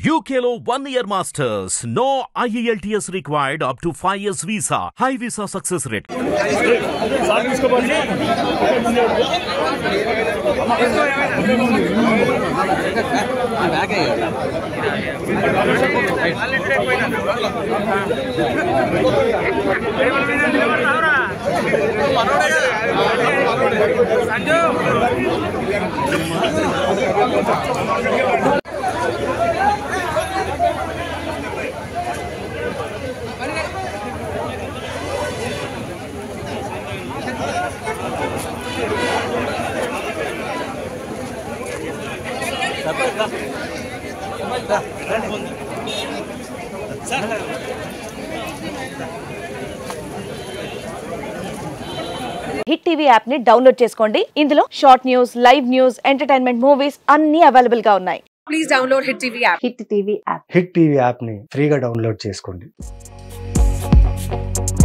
UKLO one year masters. No IELTS required up to 5 years visa. High visa success rate. Hit TV app ని download చేసుకోండి ఇందులో short news live news entertainment movies అన్ని available గా ఉన్నాయి please download Hit TV app. Hit TV app Hit TV యాప్ని ఫ్రీగా download చేసుకోండి